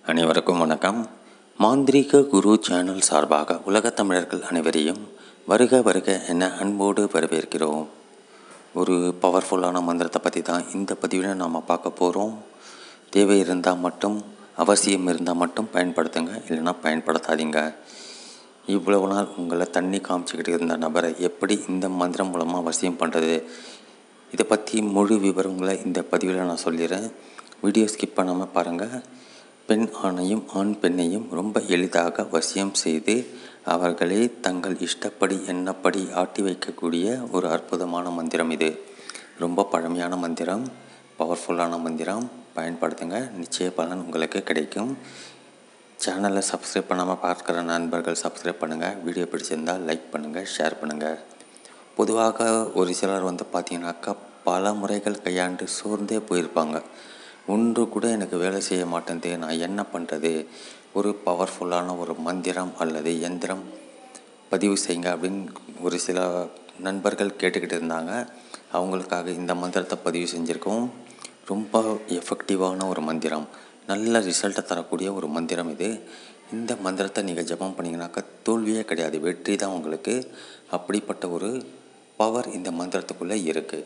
அனைவருக்கும் வணக்கம் மாந்திரீக குரு சேனல் சார்பாக உலகத் தமிழர்கள் அனைவரையும் வருக வருக என அன்போடு வரவேற்கிறோம் ஒரு பவர்ஃபுல்லான மந்திரத்தை பற்றி தான் இந்த பதிவில் நாம் பார்க்க போகிறோம் தேவை இருந்தால் மட்டும் அவசியம் இருந்தால் மட்டும் பயன்படுத்துங்க இல்லைன்னா பயன்படுத்தாதீங்க இவ்வளவு நாள் உங்களை தண்ணி காமிச்சிக்கிட்டு இருந்த நபரை எப்படி இந்த மந்திரம் மூலமாக வசியம் பண்ணுறது இதை பற்றி முழு விவரங்களை இந்த பதிவில் நான் சொல்லிடுறேன் வீடியோ ஸ்கிப் பண்ணாமல் பாருங்கள் பெண் ஆணையும் ஆண் பெண்ணையும் ரொம்ப எளிதாக வசியம் செய்து அவர்களை தங்கள் இஷ்டப்படி எண்ணப்படி ஆட்டி வைக்கக்கூடிய ஒரு அற்புதமான மந்திரம் இது ரொம்ப பழமையான மந்திரம் பவர்ஃபுல்லான மந்திரம் பயன்படுத்துங்க நிச்சய பலன் உங்களுக்கு கிடைக்கும் சேனலை சப்ஸ்கிரைப் பண்ணாமல் பார்க்குற நண்பர்கள் சப்ஸ்கிரைப் பண்ணுங்கள் வீடியோ பிடிச்சிருந்தால் லைக் பண்ணுங்கள் ஷேர் பண்ணுங்கள் பொதுவாக ஒரு சிலர் வந்து பார்த்தீங்கன்னாக்கா பல முறைகள் கையாண்டு சோர்ந்தே போயிருப்பாங்க ஒன்று கூட எனக்கு வேலை செய்ய மாட்டேங்குது நான் என்ன பண்ணுறது ஒரு பவர்ஃபுல்லான ஒரு மந்திரம் அல்லது எந்திரம் பதிவு செய்யுங்க அப்படின்னு ஒரு சில நண்பர்கள் கேட்டுக்கிட்டு இருந்தாங்க அவங்களுக்காக இந்த மந்திரத்தை பதிவு செஞ்சுருக்கோம் ரொம்ப எஃபெக்டிவான ஒரு மந்திரம் நல்ல ரிசல்ட்டை தரக்கூடிய ஒரு மந்திரம் இது இந்த மந்திரத்தை நீங்கள் ஜபம் பண்ணிங்கனாக்கா தோல்வியே கிடையாது வெற்றி தான் உங்களுக்கு அப்படிப்பட்ட ஒரு பவர் இந்த மந்திரத்துக்குள்ளே இருக்குது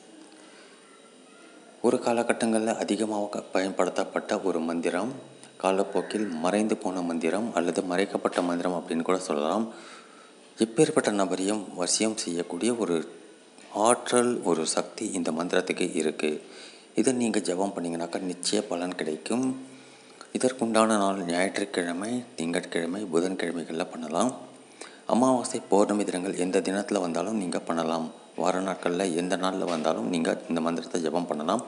ஒரு காலகட்டங்களில் அதிகமாக பயன்படுத்தப்பட்ட ஒரு மந்திரம் காலப்போக்கில் மறைந்து போன மந்திரம் அல்லது மறைக்கப்பட்ட மந்திரம் அப்படின்னு கூட சொல்லலாம் எப்பேற்பட்ட நபரையும் வசியம் செய்யக்கூடிய ஒரு ஆற்றல் ஒரு சக்தி இந்த மந்திரத்துக்கு இருக்குது இதை நீங்கள் ஜபம் பண்ணிங்கனாக்கா நிச்சய பலன் கிடைக்கும் இதற்குண்டான நாள் ஞாயிற்றுக்கிழமை திங்கட்கிழமை புதன்கிழமைகளில் பண்ணலாம் அமாவாசை பௌர்ணமி தினங்கள் எந்த தினத்தில் வந்தாலும் நீங்கள் பண்ணலாம் வார நாட்களில் எந்த நாளில் வந்தாலும் நீங்கள் இந்த மந்திரத்தை ஜபம் பண்ணலாம்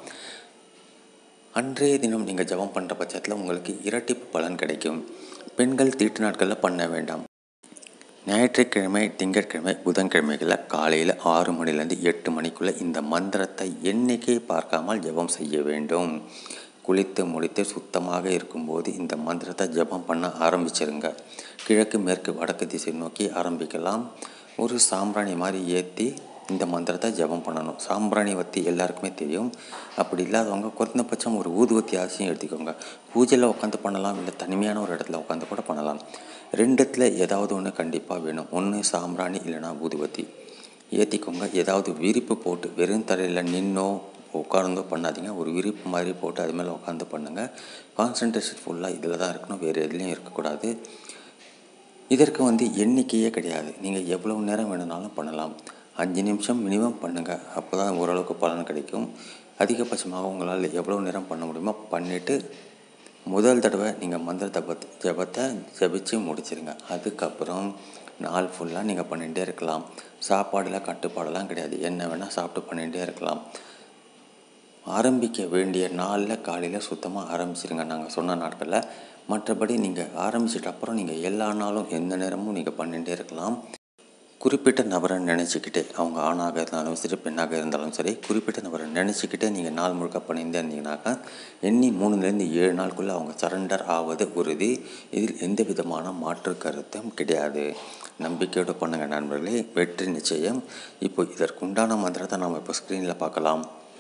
அன்றைய தினம் நீங்கள் ஜபம் பண்ணுற பட்சத்தில் உங்களுக்கு இரட்டிப்பு பலன் கிடைக்கும் பெண்கள் தீட்டு நாட்களில் பண்ண வேண்டாம் ஞாயிற்றுக்கிழமை திங்கட்கிழமை புதன்கிழமைகளில் காலையில் ஆறு மணிலேருந்து எட்டு மணிக்குள்ளே இந்த மந்திரத்தை எண்ணிக்கை பார்க்காமல் ஜபம் செய்ய வேண்டும் குளித்து முடித்து சுத்தமாக இருக்கும்போது இந்த மந்திரத்தை ஜபம் பண்ண ஆரம்பிச்சிருங்க கிழக்கு மேற்கு வடக்கு திசை நோக்கி ஆரம்பிக்கலாம் ஒரு சாம்பிராணி மாதிரி ஏற்றி இந்த மந்திரத்தை ஜபம் பண்ணணும் சாம்பிராணி வத்தி எல்லாருக்குமே தெரியும் அப்படி இல்லாதவங்க குறைந்தபட்சம் ஒரு ஊதுவத்தி ஆசையும் எடுத்துக்கோங்க பூஜையில் உட்காந்து பண்ணலாம் இல்லை தனிமையான ஒரு இடத்துல உட்காந்து கூட பண்ணலாம் ரெண்டுத்தில் ஏதாவது ஒன்று கண்டிப்பாக வேணும் ஒன்று சாம்பிராணி இல்லைனா ஊதுவத்தி ஏற்றிக்கோங்க ஏதாவது விரிப்பு போட்டு வெறும் தரையில் நின்னோ உட்கார்ந்தோ பண்ணாதீங்க ஒரு விரிப்பு மாதிரி போட்டு அது மேலே உட்காந்து பண்ணுங்கள் கான்சன்ட்ரேஷன் ஃபுல்லாக இதில் தான் இருக்கணும் வேறு எதுலேயும் இருக்கக்கூடாது இதற்கு வந்து எண்ணிக்கையே கிடையாது நீங்கள் எவ்வளவு நேரம் வேணுனாலும் பண்ணலாம் அஞ்சு நிமிஷம் மினிமம் பண்ணுங்கள் அப்போ தான் ஓரளவுக்கு பலன் கிடைக்கும் அதிகபட்சமாக உங்களால் எவ்வளோ நேரம் பண்ண முடியுமோ பண்ணிவிட்டு முதல் தடவை நீங்கள் மந்திர தபத் ஜபத்தை ஜபிச்சு முடிச்சிருங்க அதுக்கப்புறம் நாள் ஃபுல்லாக நீங்கள் பண்ணிகிட்டே இருக்கலாம் சாப்பாடில் கட்டுப்பாடெல்லாம் கிடையாது என்ன வேணால் சாப்பிட்டு பண்ணிகிட்டே இருக்கலாம் ஆரம்பிக்க வேண்டிய நாளில் காலையில் சுத்தமாக ஆரம்பிச்சிருங்க நாங்கள் சொன்ன நாட்களில் மற்றபடி நீங்கள் ஆரம்பிச்சிட்ட அப்புறம் நீங்கள் எல்லா நாளும் எந்த நேரமும் நீங்கள் பண்ணிகிட்டே இருக்கலாம் குறிப்பிட்ட நபரை நினச்சிக்கிட்டே அவங்க ஆணாக இருந்தாலும் சரி பெண்ணாக இருந்தாலும் சரி குறிப்பிட்ட நபரை நினச்சிக்கிட்டே நீங்கள் நாள் முழுக்க பண்ணியிருந்தே இருந்தீங்கன்னாக்கா எண்ணி மூணுலேருந்து ஏழு நாளுக்குள்ளே அவங்க சரண்டர் ஆவது உறுதி இதில் எந்த விதமான மாற்று கருத்தும் கிடையாது நம்பிக்கையோடு பண்ணுங்கள் நண்பர்களே வெற்றி நிச்சயம் இப்போ இதற்குண்டான மந்திரத்தை நாம் இப்போ ஸ்க்ரீனில் பார்க்கலாம்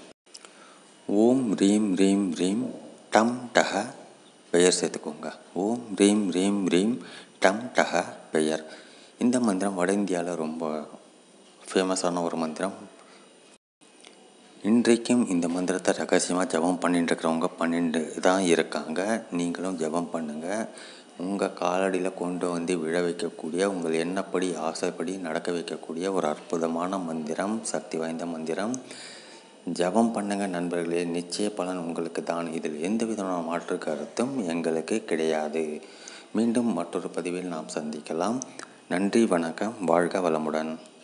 ஓம் ரீம் ரீம் ரீம் டம் டஹ பெயர் சேர்த்துக்கோங்க ஓம் ரீம் ரீம் ரீம் டம் டஹ பெயர் இந்த மந்திரம் வட இந்தியாவில் ரொம்ப ஃபேமஸான ஒரு மந்திரம் இன்றைக்கும் இந்த மந்திரத்தை ரகசியமாக ஜபம் பண்ணிட்டு இருக்கிறவங்க பண்ணிட்டு தான் இருக்காங்க நீங்களும் ஜபம் பண்ணுங்கள் உங்கள் காலடியில் கொண்டு வந்து விழ வைக்கக்கூடிய உங்கள் எண்ணப்படி ஆசைப்படி நடக்க வைக்கக்கூடிய ஒரு அற்புதமான மந்திரம் சக்தி வாய்ந்த மந்திரம் ஜபம் பண்ணுங்க நண்பர்களே நிச்சய பலன் உங்களுக்கு தான் இதில் எந்த விதமான மாற்று கருத்தும் எங்களுக்கு கிடையாது மீண்டும் மற்றொரு பதிவில் நாம் சந்திக்கலாம் நன்றி வணக்கம் வாழ்க வளமுடன்